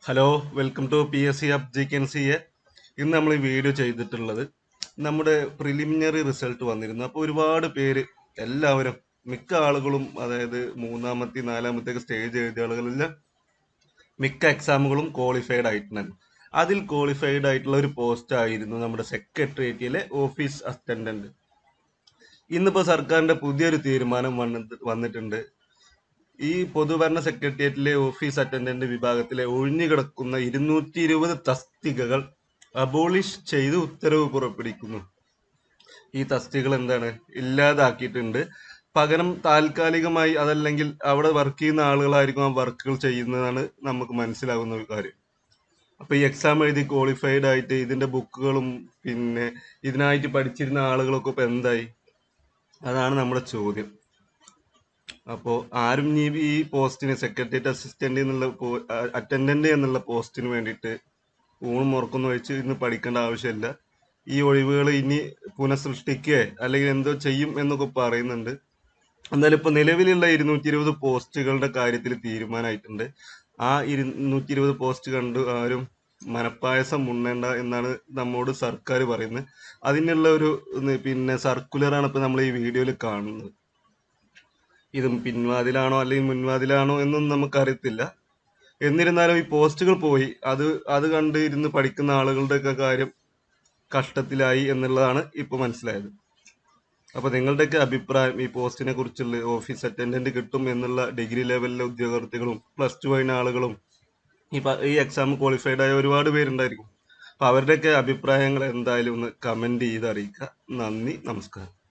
hello welcome to P S C up G ken C A ഇന്ന് നമ്മൾ ഈ video ചെയ്തിട്ടുള്ളത് നമ്മുടെ പ്രിലിമിനറി റിസൾട്ട് വന്നിരുന്നു അപ്പോൾ ഒരുപാട് പേര് എല്ലാവരും മിക്ക ആളുകളും അതായത് മൂന്നാമത്തെ നാലാമത്തെ സ്റ്റേജ് എഴുതിയ ആളുകളെല്ലാം മിക്ക എക്സാമുകളും ക്വാളിഫൈഡ് ആയിട്ടുണ്ട് അതിൽ ക്വാളിഫൈഡ് ആയിട്ടുള്ള ഒരു പോസ്റ്റ് ആയിരുന്നു നമ്മുടെ സെക്രട്ടേറിയറ്റിലെ ഓഫീസ് അസിസ്റ്റന്റ് ഇന്നിപ്പോൾ സർക്കാരിന്റെ പുതിയൊരു തീരുമാനം വന്നിട്ട് വന്നിട്ടുണ്ട് ഈ പൊതുഭരണ സെക്രട്ടേറിയറ്റിലെ ഓഫീസ് അറ്റൻഡന്റ് വിഭാഗത്തിലെ ഒഴിഞ്ഞുകിടക്കുന്ന ഇരുന്നൂറ്റി ഇരുപത് തസ്തികകൾ അബോളിഷ് ചെയ്ത് ഉത്തരവ് പുറപ്പെടുവിക്കുന്നു ഈ തസ്തികകൾ എന്താണ് ഇല്ലാതാക്കിയിട്ടുണ്ട് പകരം താൽക്കാലികമായി അതല്ലെങ്കിൽ അവിടെ വർക്ക് ചെയ്യുന്ന ആളുകളായിരിക്കും ആ വർക്കുകൾ ചെയ്യുന്നതാണ് നമുക്ക് മനസ്സിലാകുന്ന ഒരു കാര്യം അപ്പൊ ഈ എക്സാം എഴുതി ക്വാളിഫൈഡ് ആയിട്ട് ഇതിന്റെ ബുക്കുകളും പിന്നെ ഇതിനായിട്ട് പഠിച്ചിരുന്ന ആളുകളൊക്കെ ഇപ്പൊ എന്തായി അതാണ് നമ്മുടെ ചോദ്യം അപ്പോൾ ആരും ഇനി ഈ പോസ്റ്റിന് സെക്രട്ടേറിയറ്റ് അസിസ്റ്റന്റ് എന്നുള്ള അറ്റൻഡന്റ് എന്നുള്ള പോസ്റ്റിന് വേണ്ടിയിട്ട് ഊണും ഉറക്കൊന്നും വെച്ച് ഇന്ന് പഠിക്കേണ്ട ആവശ്യമില്ല ഈ ഒഴിവുകൾ ഇനി പുനഃസൃഷ്ടിക്കുക അല്ലെങ്കിൽ എന്തോ ചെയ്യും എന്നൊക്കെ പറയുന്നുണ്ട് എന്നാലും ഇപ്പൊ നിലവിലുള്ള ഇരുന്നൂറ്റി ഇരുപത് പോസ്റ്റുകളുടെ കാര്യത്തിൽ തീരുമാനമായിട്ടുണ്ട് ആ ഇരുന്നൂറ്റി ഇരുപത് പോസ്റ്റ് കണ്ട് ആരും മനപ്പായസം ഉണ്ണേണ്ട എന്നാണ് നമ്മോട് സർക്കാർ പറയുന്നത് അതിനുള്ള ഒരു ഉം, പിന്നെ സർക്കുലറാണ് ഇപ്പൊ നമ്മൾ ഈ വീഡിയോയിൽ കാണുന്നത് ഇത് പിൻവാതിലാണോ അല്ലെങ്കിൽ മുൻവാതിലാണോ എന്നൊന്നും നമുക്കറിയത്തില്ല എന്നിരുന്നാലും ഈ പോസ്റ്റുകൾ പോയി അത് അത് കണ്ട് ഇരുന്ന് പഠിക്കുന്ന ആളുകളുടെ ഒക്കെ കാര്യം കഷ്ടത്തിലായി എന്നുള്ളതാണ് ഇപ്പൊ മനസ്സിലായത് അപ്പൊ നിങ്ങളുടെയൊക്കെ അഭിപ്രായം ഈ പോസ്റ്റിനെ കുറിച്ചുള്ള ഓഫീസ് അറ്റൻഡന്റ് കിട്ടും എന്നുള്ള ഡിഗ്രി ലെവലിലെ ഉദ്യോഗാർത്ഥികളും പ്ലസ് ടു കഴിഞ്ഞ ആളുകളും ഈ പ- ഈ എക്സാം ക്വാളിഫൈഡ് ആയ ഒരുപാട് പേരുണ്ടായിരിക്കും അപ്പൊ അവരുടെയൊക്കെ അഭിപ്രായങ്ങൾ എന്തായാലും ഒന്ന് കമന്റ് ചെയ്ത് അറിയിക്കുക നന്ദി നമസ്കാരം